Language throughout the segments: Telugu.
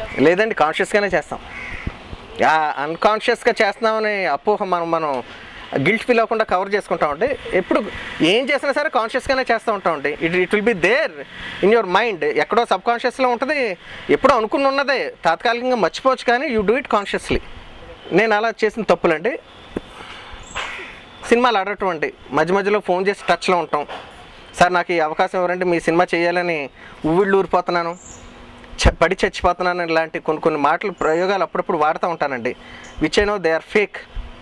లేదండి కాన్షియస్గానే చేస్తాం అన్కాన్షియస్గా చేస్తున్నామని అపోహ మనం మనం గిల్ట్ ఫీల్ అవ్వకుండా కవర్ చేసుకుంటామండి ఎప్పుడు ఏం చేసినా సరే కాన్షియస్గానే చేస్తూ ఉంటామండి it it will be there in your mind ఎక్కడో సబ్ కాన్షియస్లో ఉంటుంది ఎప్పుడో అనుకుని ఉన్నదే తాత్కాలికంగా మర్చిపోవచ్చు కానీ యూ డూ ఇట్ కాన్షియస్లీ నేను అలా చేసిన తప్పులండి సినిమాలు ఆడేటువంటి మధ్య మధ్యలో ఫోన్ చేసి టచ్లో ఉంటాం సార్ నాకు ఈ అవకాశం ఎవరంటే మీ సినిమా చేయాలని ఉవ్విళ్ళు ఊరిపోతున్నాను చ- పడి చచ్చిపోతున్నాను ఇలాంటి కొన్ని కొన్ని మాటలు ప్రయోగాలు అప్పుడప్పుడు వాడుతూ ఉంటానండి which I know they are fake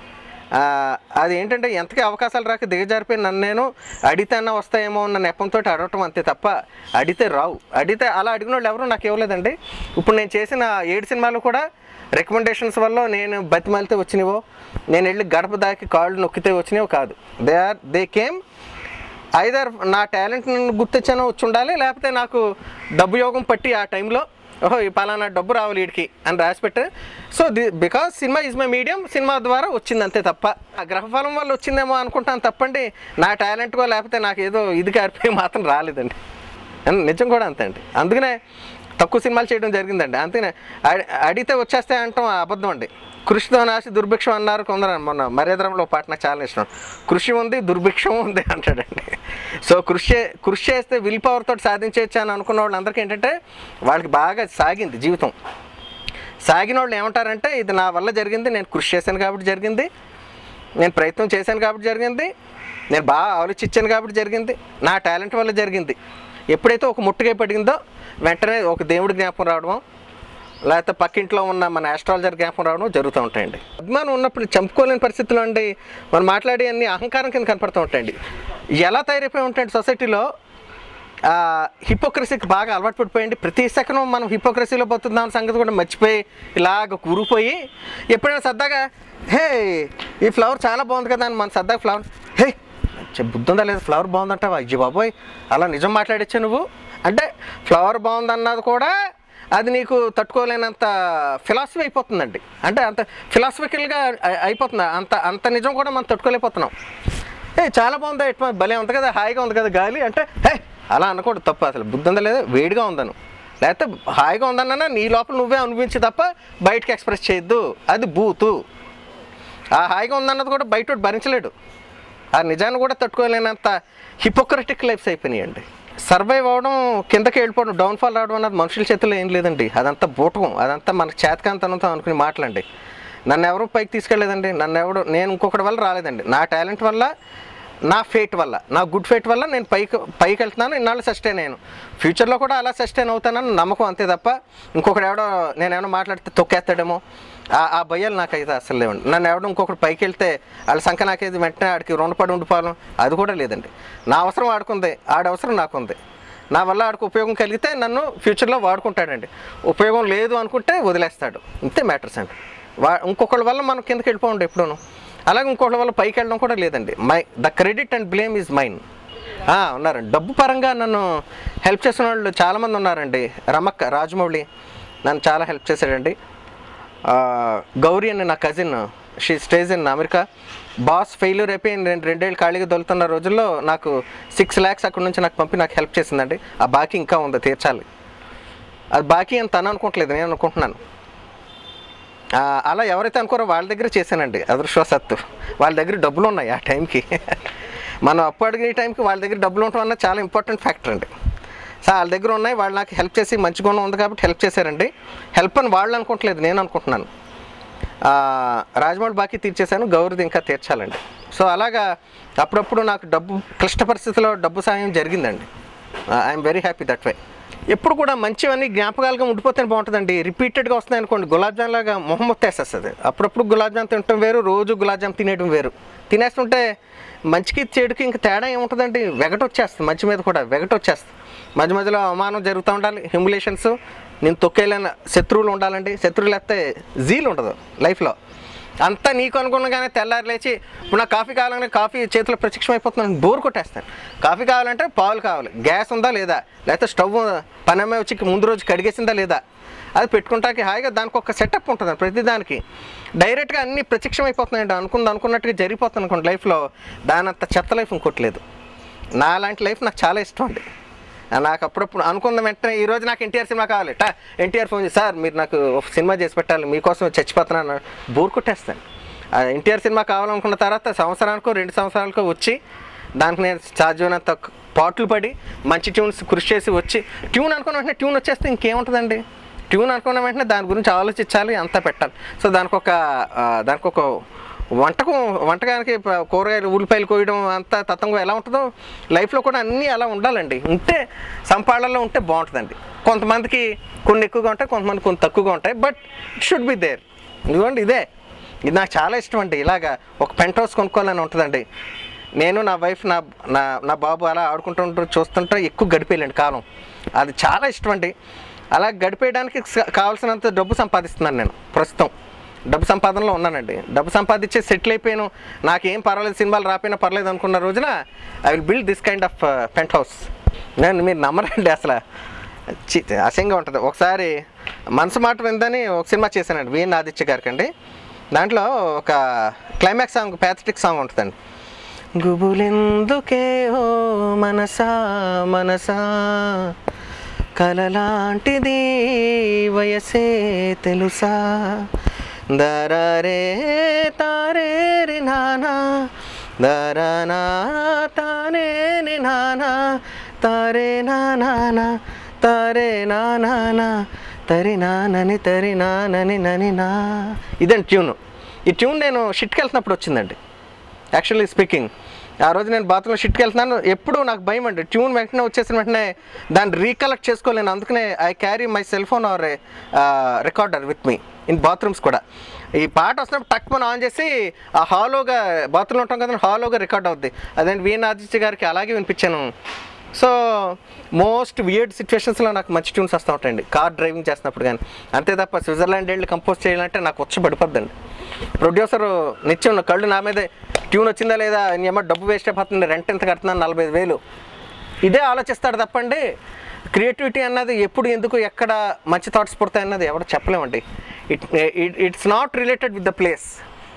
అది ఏంటంటే ఎంతకీ అవకాశాలు రాక దిగజారిపోయి నన్ను నేను అడిగితేనా వస్తాయేమో అన్న నెపంతో అడగటం అంతే తప్ప అడిగితే రావు అడిగితే అలా అడిగిన వాళ్ళు ఎవరు నాకు ఇవ్వలేదండి ఇప్పుడు నేను చేసిన ఏడు సినిమాలు కూడా రికమెండేషన్స్ వల్ల నేను బతిమాలితే వచ్చినవో నేను వెళ్ళి గడప దాకి కాళ్ళు నొక్కితే వచ్చినవో కాదు they are they came either నా టాలెంట్ నన్ను గుర్తించానో వచ్చి ఉండాలి లేకపోతే నాకు డబ్బు యోగం పట్టి ఆ టైంలో ఓహో ఈ పలానా డబ్బు రావాలి వీడికి అని రాసి పెట్టారు so the because cinema is my medium cinema ద్వారా వచ్చింది అంతే తప్ప ఆ గ్రహఫలం వల్ల వచ్చిందేమో అనుకుంటాను తప్పండి నా టాలెంట్కో లేకపోతే నాకు ఏదో ఇది కారిపోయి మాత్రం రాలేదండి అని నిజం కూడా అంతే అండి అందుకనే తక్కువ సినిమాలు చేయడం జరిగిందండి అందుకనే అడి- అడిగితే వచ్చేస్తే అంటాం అబద్ధం అండి కృషితో నాసి దుర్భిక్షం అన్నారు కొందరు మొన్న మర్యాదరంలో పాట నాకు చాలా ఇష్టం కృషి ఉంది దుర్భిక్షం ఉంది అంటాడండి సో కృషి చే- కృషి చేస్తే విల్ పవర్ తోటి సాధించవచ్చు అని అనుకున్న వాళ్ళందరికీ ఏంటంటే వాళ్ళకి బాగా సాగింది జీవితం సాగిన వాళ్ళు ఏమంటారంటే ఇది నా వల్ల జరిగింది నేను కృషి చేశాను కాబట్టి జరిగింది నేను ప్రయత్నం చేశాను కాబట్టి జరిగింది నేను బాగా ఆలోచించాను కాబట్టి జరిగింది నా టాలెంట్ వల్ల జరిగింది ఎప్పుడైతే ఒక ముట్టుగా పడిందో వెంటనే ఒక దేవుడి జ్ఞాపకం రావడం లేకపోతే పక్కింట్లో ఉన్న మన ఆస్ట్రాలజర్ జ్ఞాపకం రావడం జరుగుతూ ఉంటాయండి అభిమానం ఉన్నప్పుడు చంపుకోలేని పరిస్థితుల్లో అండి మనం మాట్లాడే అన్ని అహంకారం కింద కనపడుతూ ఉంటాయండి ఎలా తయారైపోయి ఉంటాయండి సొసైటీలో హిపోక్రసీకి బాగా అలవాటు పడిపోయింది ప్రతి సెకండ్ మనం హిపోక్రసీలో పోతున్నాం సంగతి కూడా మర్చిపోయి ఇలాగ కూరిపోయి ఎప్పుడైనా సరదాగా హే ఈ ఫ్లవర్ చాలా బాగుంది కదా అని మన సరదాగా ఫ్లవర్ హే చె- బుద్ధి ఉందా లేదా ఫ్లవర్ బాగుందంటావా అయ్యి బాబోయ్ అలా నిజం మాట్లాడచ్చా నువ్వు అంటే ఫ్లవర్ బాగుందన్నది కూడా అది నీకు తట్టుకోలేనంత ఫిలాసఫీ అయిపోతుందండి అంటే అంత ఫిలాసఫికల్గా అయిపోతుంది అంత అంత నిజం కూడా మనం తట్టుకోలేకపోతున్నాం ఏ చాలా బాగుంది ఎట్లా భలే ఉంది కదా హాయిగా ఉంది కదా గాలి అంటే హే అలా అనకూడదు తప్ప అసలు బుద్ధి ఉందా లేదా వేడిగా ఉందను లేకపోతే హాయిగా ఉందన్నా నీ లోపల నువ్వే అనిపించి తప్ప బయటకి ఎక్స్ప్రెస్ చేయొద్దు అది బూతు ఆ హాయిగా ఉందన్నది కూడా బయట వాడు భరించలేడు ఆ నిజాన్ని కూడా తట్టుకోలేనంత హిపోక్రటిక్ లైఫ్స్ అయిపోయినాయండి సర్వైవ్ అవడం కిందకి వెళ్ళిపోవడం డౌన్ఫాల్ రావడం అన్నది మనుషుల చేతిలో ఏం లేదండి అదంతా బూటకం అదంతా మనకు చేతకాంతనంతో అనుకుని మాటలండి నన్ను ఎవరు పైకి తీసుకెళ్ళలేదండి నన్ను ఎవడు నేను ఇంకొకటి వల్ల రాలేదండి నా టాలెంట్ వల్ల నా ఫేట్ వల్ల నా గుడ్ ఫేట్ వల్ల నేను పైకి పైకి వెళ్తున్నాను ఇన్నాళ్ళు సస్టైన్ అయ్యాను ఫ్యూచర్లో కూడా అలా సస్టైన్ అవుతానని నమ్మకం అంతే తప్ప ఇంకొకటి ఎవడో నేను ఏమైనా మాట్లాడితే తొక్కేస్తాడేమో ఆ ఆ భయాలు నాకైతే అసలు లేవండి నన్ను ఎవడో ఇంకొకటి పైకి వెళ్తే వాళ్ళ సంఖ్య నాకేది వెంటనే ఆడికి రుణపడి ఉండిపోవాలి అది కూడా లేదండి నా అవసరం ఆడుకుంది ఆడ అవసరం నాకుంది నా వల్ల ఆడికి ఉపయోగం కలిగితే నన్ను ఫ్యూచర్లో వాడుకుంటాడండి ఉపయోగం లేదు అనుకుంటే వదిలేస్తాడు ఇంతే మ్యాటర్స్ అండి వా ఇంకొకళ్ళ వల్ల మనం కిందకి వెళ్ళిపోండి ఎప్పుడూను అలాగే ఇంకొకళ్ళ వల్ల పైకి వెళ్ళడం కూడా లేదండి my the credit and blame is mine ఉన్నారండి డబ్బు పరంగా నన్ను హెల్ప్ చేసిన వాళ్ళు చాలామంది ఉన్నారండి రమక్క రాజమౌళి నన్ను చాలా హెల్ప్ చేశాడండి ఆ, గౌరీ అని నా cousin she stays in America boss failure అయిపోయి నేను రెండేళ్ళు ఖాళీగా దొలుతున్న రోజుల్లో నాకు సిక్స్ ల్యాక్స్ అక్కడ నుంచి నాకు పంపి నాకు హెల్ప్ చేసిందండి ఆ బాకీ ఇంకా ఉంది తీర్చాలి అది బాకీ అని తను అనుకోవట్లేదు నేను అనుకుంటున్నాను ఆ, అలా ఎవరైతే అనుకోరో వాళ్ళ దగ్గర చేశానండి అదృష్టవసత్తు వాళ్ళ దగ్గర డబ్బులు ఉన్నాయి ఆ టైంకి మనం అప్పు అడిగిన టైంకి వాళ్ళ దగ్గర డబ్బులు ఉండటం అన్నది చాలా ఇంపార్టెంట్ ఫ్యాక్టర్ అండి సో వాళ్ళ దగ్గర ఉన్నాయి వాళ్ళు నాకు హెల్ప్ చేసి మంచి గుణం ఉంది కాబట్టి హెల్ప్ చేశారండి హెల్ప్ అని వాళ్ళు అనుకోవట్లేదు నేను అనుకుంటున్నాను ఆ, రాజమౌళి బాకీ తీర్చేశాను గౌరది ఇంకా తీర్చాలండి సో అలాగా అప్పుడప్పుడు నాకు డబ్బు క్లిష్ట పరిస్థితిలో డబ్బు సాయం జరిగిందండి I'm very happy that way ఎప్పుడు కూడా మంచివన్నీ జ్ఞాపకాలుగా ఉండిపోతేనే బాగుంటుందండి రిపీటెడ్గా వస్తున్నాయి అనుకోండి గులాబ్ జామ్ లాగా మొహం మొత్తేసేస్తుంది అప్పుడప్పుడు గులాబ్ జామ్ తినటం వేరు రోజు గులాబ్ జామ్ తినేయడం వేరు తినేస్తుంటే మంచికి చెడుకి ఇంకా తేడా ఏముంటుందండి వెగట వచ్చేస్తుంది మంచి మీద కూడా వెగట వచ్చేస్తుంది మధ్య మధ్యలో అవమానం జరుగుతూ ఉండాలి హ్యూమిలేషన్స్ నేను తొక్కేలేని శత్రువులు ఉండాలండి శత్రువులు లేకపోతే జీలు ఉండదు లైఫ్లో అంతా నీకు అనుగుణంగానే తెల్లారి లేచి ఇప్పుడు నాకు కాఫీ కావాలంటే కాఫీ చేతిలో ప్రత్యక్షం అయిపోతున్నాను బోర్ కొట్టేస్తాను కాఫీ కావాలంటే పాలు కావాలి గ్యాస్ ఉందా లేదా లేకపోతే స్టవ్ పని అమ్మాయి వచ్చి ముందు రోజు కడిగేసిందా లేదా అది పెట్టుకుంటాకి హాయిగా దానికి ఒక సెటప్ ఉంటుంది ప్రతి దానికి డైరెక్ట్గా అన్ని ప్రత్యక్షం అయిపోతున్నాయండి అనుకుంది అనుకున్నట్టుగా జరిగిపోతుంది అనుకోండి లైఫ్లో దానంత చెత్త లైఫ్ ఇంకోటి లేదు నా లాంటి లైఫ్ నాకు చాలా ఇష్టం అండి నాకు అప్పుడప్పుడు అనుకున్న వెంటనే ఈ రోజు నాకు ఎన్టీఆర్ సినిమా కావాలి టా ఎన్టీఆర్ ఫోన్ చేసి సార్ మీరు నాకు ఒక సినిమా చేసి పెట్టాలి మీకోసం చచ్చిపోతున్నాను బోర్ కొట్టేస్తాను ఆ ఎన్టీఆర్ సినిమా కావాలనుకున్న తర్వాత సంవత్సరానికో రెండు సంవత్సరాలకో వచ్చి దానికి నేను సాధ్యమైనంత పాటలు పడి మంచి ట్యూన్స్ కృషి చేసి వచ్చి ట్యూన్ అనుకున్న వెంటనే ట్యూన్ వచ్చేస్తే ఇంకేముంటుందండి ట్యూన్ అనుకున్న వెంటనే దాని గురించి ఆలోచించాలి అంతా పెట్టాలి సో దానికి ఒక ఆ, దానికి ఒక వంటకు వంటకానికి ప- కూరగాయలు ఉల్లిపాయలు కోయడం అంతా తత్వంగా ఎలా ఉంటుందో లైఫ్లో కూడా అన్నీ అలా ఉండాలండి ఉంటే సంపాళల్లో ఉంటే బాగుంటుందండి కొంతమందికి కొన్ని ఎక్కువగా ఉంటాయి కొంతమంది కొన్ని తక్కువగా ఉంటాయి but it should be there ఇదిగోండి ఇదే ఇది నాకు చాలా ఇష్టం అండి ఇలాగా ఒక పెంట్ హౌస్ కొనుక్కోవాలని ఉంటుందండి నేను నా వైఫ్ నా నా నా బాబు అలా ఆడుకుంటుంటూ చూస్తుంటే ఎక్కువ గడిపేయాలండి కాలం అది చాలా ఇష్టం అండి అలా గడిపేయడానికి స- కావాల్సినంత డబ్బు సంపాదిస్తున్నాను నేను ప్రస్తుతం డబ్బు సంపాదనలో ఉన్నానండి డబ్బు సంపాదించి సెటిల్ అయిపోయాను నాకేం పర్వాలేదు సినిమాలు రాపోయినా పర్లేదు అనుకున్న రోజున I will build this kind of penthouse నేను మీరు నమ్మరండి అసలు చి అసహ్యంగా ఉంటుంది ఒకసారి మనసు మాట విందని ఒక సినిమా చేశానండి విఎన్ ఆదిత్య గారికి అండి దాంట్లో ఒక క్లైమాక్స్ సాంగ్ ప్యాథటిక్ సాంగ్ ఉంటుందండి గుబులెందుకే ఓ మనసా మనసా కలలాంటిది వయసే తెలుసా దరరే తారే రి నానా దరనా తానే ని నానా తారే నానా తారే నానా తరి నానని తరి నానని నని నా ఇదండి ట్యూన్ ఈ ట్యూన్ నేను షిట్కి వెళ్తున్నప్పుడు వచ్చిందండి యాక్చువల్లీ స్పీకింగ్ ఆ రోజు నేను బాత్రూంలో షిట్కి వెళ్తున్నాను ఎప్పుడూ నాకు భయం అండి ట్యూన్ వెంటనే వచ్చేసిన వెంటనే దాన్ని రీకలెక్ట్ చేసుకోలేను అందుకనే I carry my cell phone or recorder with me in bathrooms కూడా ఈ పాట వస్తున్నప్పుడు టక్ మనం ఆన్ చేసి ఆ హాలోగా బాత్రూంలో ఉంటాం కదా హాలోగా రికార్డ్ అవుద్ది అదేంటి వీణ ఆదిత్య గారికి అలాగే వినిపించాను సో మోస్ట్ వియర్డ్ సిచ్యువేషన్స్లో నాకు మంచి ట్యూన్స్ వస్తూ ఉంటాయండి కార్ డ్రైవింగ్ చేస్తున్నప్పుడు కానీ అంతే తప్ప స్విట్జర్లాండ్ వెళ్ళి కంపోజ్ చేయాలంటే నాకు వచ్చి పడిపోద్దండి ప్రొడ్యూసర్ నిత్యం నా కళ్ళు నా మీదే ట్యూన్ వచ్చిందా లేదా ఏమో డబ్బు వేస్ట్ అయిపోతుంది రెంట్ ఎంత కడుతున్నాను నలభై ఐదు వేలు ఇదే ఆలోచిస్తాడు తప్పండి క్రియేటివిటీ అన్నది ఎప్పుడు ఎందుకు ఎక్కడ మంచి థాట్స్ పుడతాయి అన్నది ఎవరు చెప్పలేమండి it it's not related with the place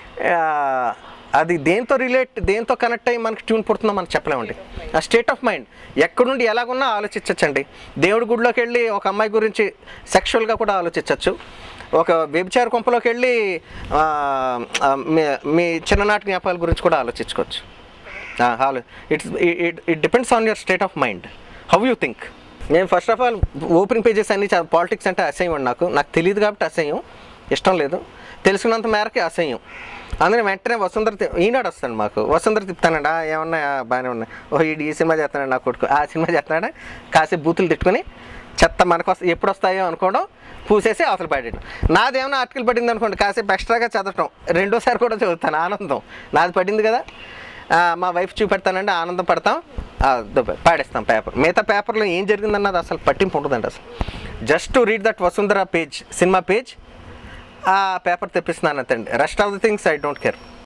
అది దేంతో రిలేట్ దేంతో కనెక్ట్ అయ్యి మనకి ట్యూన్ పుడుతుందో మనం చెప్పలేమండి ఆ స్టేట్ ఆఫ్ మైండ్ ఎక్కడుండి ఎలాగున్నా ఆలోచించచ్చండి దేవుడి గుడిలోకి వెళ్ళి ఒక అమ్మాయి గురించి సెక్షువల్గా కూడా ఆలోచించవచ్చు ఒక వ్యభిచార కొంపలోకి వెళ్ళి ఆ, ఆ, మీ- మీ చిన్ననాటి జ్ఞాపకాల గురించి కూడా ఆలోచించుకోవచ్చు hello it's it it depends on your state of mind how you think నేను first of all opening pages అన్ని పాలిటిక్స్ అంటే అసహ్యం అండి నాకు నాకు తెలియదు కాబట్టి అసహ్యం ఇష్టం లేదు తెలుసుకున్నంత మేరకి అసహ్యం అందుకని వెంటనే వసుంధర తి- ఈనాడు వస్తాడు మాకు వసుంధర తిప్పుతానండి "ఆ, ఏమన్నా ఆ, బాగానే ఉన్నాయి ఓ ఈ ఈ సినిమా చేస్తున్నాడు నా కొడుకు ఆ సినిమా చేస్తున్నాడా కాసేపు బూతులు తిట్టుకొని చెత్త మనకు వస్తా ఎప్పుడు వస్తాయో అనుకోవడం పూసేసి అవతల పడేయడం నాదేమైనా ఆర్టికల్ పడింది అనుకోండి కాసేపు ఎక్స్ట్రాగా చదవటం రెండోసారి కూడా చదువుతాను ఆనందం నాది పడింది కదా ఆ, మా వైఫ్ చూపెడతానండి ఆనందం పడతాం ఆ, దుబ్బ- పాడేస్తాం పేపర్ మిగతా పేపర్లో ఏం జరిగిందన్నది అసలు పట్టింపు ఉంటుందండి అసలు just to read that Vasundhara page cinema page ఆ పేపర్ తెప్పిస్తున్నాను అంతండి rest of the things I don't care